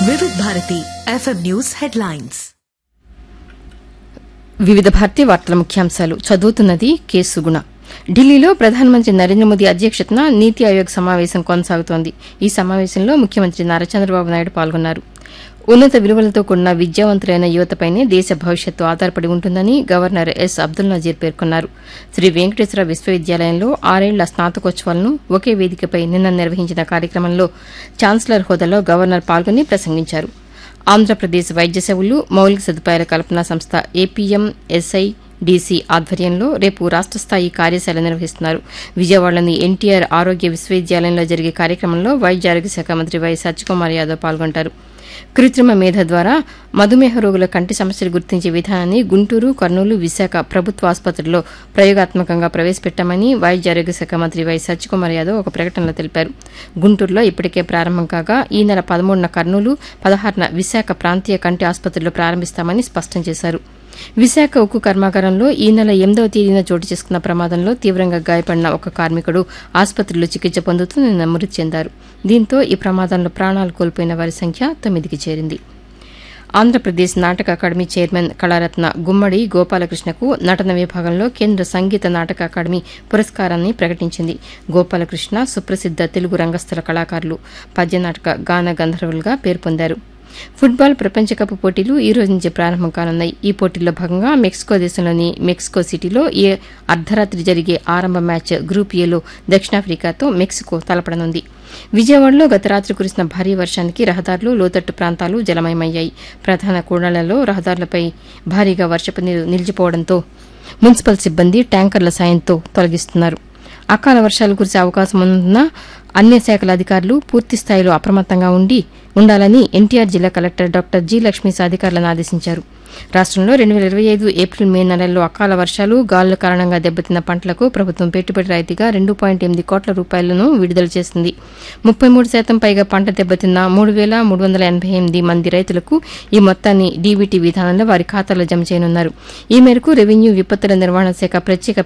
వివిధ Bharati FM news headlines వివిధ భారతీయ వార్తల ముఖ్యాంశాలు చదువుతున్నది కె సుగుణ ఢిల్లీలో ప్రధానమంత్రి నరేంద్ర మోదీ అధ్యక్షతన నీతి ఆయోగ్ సమావేశం కొనసాగుతోంది ఈ సమావేశంలో ముఖ్యమంత్రి నారా చంద్రబాబు నాయుడు పాల్గొన్నారు ఉన్నత విలువలతో కూడిన విద్యావంతులైన యువతపైనే దేశ భవిష్యత్తు ఆధారపడి ఉంటుందని గవర్నర్ ఎస్ అబ్దుల్ నజీర్ పేర్కొన్నారు శ్రీ వెంకటేశ్వర విశ్వవిద్యాలయంలో ఆరేళ్ల స్నాతకోత్సవాలను ఒకే వేదికపై నిన్న నిర్వహించిన కార్యక్రమంలో ఛాన్సలర్ హోదాలో గవర్నర్ పాల్గొని ప్రసంగించారు ఆంధ్రప్రదేశ్ వైద్య సేవలు మౌలిక సదుపాయాల కల్పన సంస్థ ఏపీఎం ఎస్ఐ డీసీ ఆధ్వర్యంలో రేపు రాష్ట స్థాయి కార్యశాల నిర్వహిస్తున్నారు విజయవాడలోని ఎన్టీఆర్ ఆరోగ్య విశ్వవిద్యాలయంలో జరిగే కార్యక్రమంలో వైద్య ఆరోగ్య శాఖ మంత్రి వై సత్యకుమార్ యాదవ్ పాల్గొంటారు కృత్రిమ మేధ ద్వారా మధుమేహ రోగుల కంటి సమస్యలు గుర్తించే విధానాన్ని గుంటూరు కర్నూలు విశాఖ ప్రభుత్వ ఆసుపత్రుల్లో ప్రయోగాత్మకంగా ప్రవేశపెట్టామని వైద్య ఆరోగ్య శాఖ మంత్రి వై సత్యకుమార్ యాదవ్ ఒక ప్రకటనలో తెలిపారు గుంటూరులో ఇప్పటికే ప్రారంభం కాగా ఈ నెల పదమూడున కర్నూలు పదహారున విశాఖ ప్రాంతీయ కంటి ఆసుపత్రిలో ప్రారంభిస్తామని స్పష్టం చేశారు విశాఖ ఉక్కు కర్మాగారంలో ఈ నెల ఎనిమిదవ తేదీన చోటు చేసుకున్న ప్రమాదంలో తీవ్రంగా గాయపడిన ఒక కార్మికుడు ఆసుపత్రిలో చికిత్స పొందుతూ నిన్న మృతి చెందారు దీంతో ఈ ప్రమాదంలో ప్రాణాలు కోల్పోయిన వారి సంఖ్య తొమ్మిదికి చేరింది ఆంధ్రప్రదేశ్ నాటక అకాడమీ చైర్మన్ కళారత్న గుమ్మడి గోపాలకృష్ణకు నటన విభాగంలో కేంద్ర సంగీత నాటక అకాడమీ పురస్కారాన్ని ప్రకటించింది గోపాలకృష్ణ సుప్రసిద్ద తెలుగు రంగస్థల కళాకారులు పద్యనాటక గాన గంధర్వులుగా పేరు పొందారు ఫుట్బాల్ ప్రపంచ కప్ పోటీలు ఈ రోజు నుంచి ప్రారంభం కానున్నాయి ఈ పోటీల్లో భాగంగా మెక్సికో దేశంలోని మెక్సికో సిటీలో ఈ అర్ధరాత్రి జరిగే ఆరంభ మ్యాచ్ గ్రూప్ ఏలో దక్షిణాఫ్రికాతో మెక్సికో తలపడనుంది విజయవాడలో గత రాత్రి కురిసిన భారీ వర్షానికి రహదారులు లోతట్టు ప్రాంతాలు జలమయమయ్యాయి ప్రధాన కూడళ్లలో రహదారులపై భారీగా వర్షపు నీరు నిలిచిపోవడంతో మున్సిపల్ సిబ్బంది ట్యాంకర్ల సాయంతో తొలగిస్తున్నారు అకాల వర్షాలు కురిసే అవకాశం ఉన్నందున అన్ని శాఖల అధికారులు పూర్తి స్థాయిలో అప్రమత్తంగా ఉండి ఉండాలని ఎన్టీఆర్ జిల్లా కలెక్టర్ డాక్టర్ జి లక్ష్మీస్ అధికారులను ఆదేశించారు రాష్టంలో రెండు వేల ఇరవై ఐదు ఏప్రిల్ మే నెలల్లో అకాల వర్షాలు గాలుల కారణంగా దెబ్బతిన్న పంటలకు ప్రభుత్వం పెట్టుబడి రాయితీగా రెండు పాయింట్ ఎనిమిది కోట్ల రూపాయలను విడుదల చేసింది ముప్పై మూడు శాతం పైగా పంట దెబ్బతిన్న మూడు వేల మూడు వందల ఎనభై ఎనిమిది మంది రైతులకు ఈ మొత్తాన్ని డీబీటీ విధానంలో వారి ఖాతాలో జమ చేయనున్నారు ఈ మేరకు రెవెన్యూ విపత్తుల నిర్వహణ శాఖ ప్రత్యేక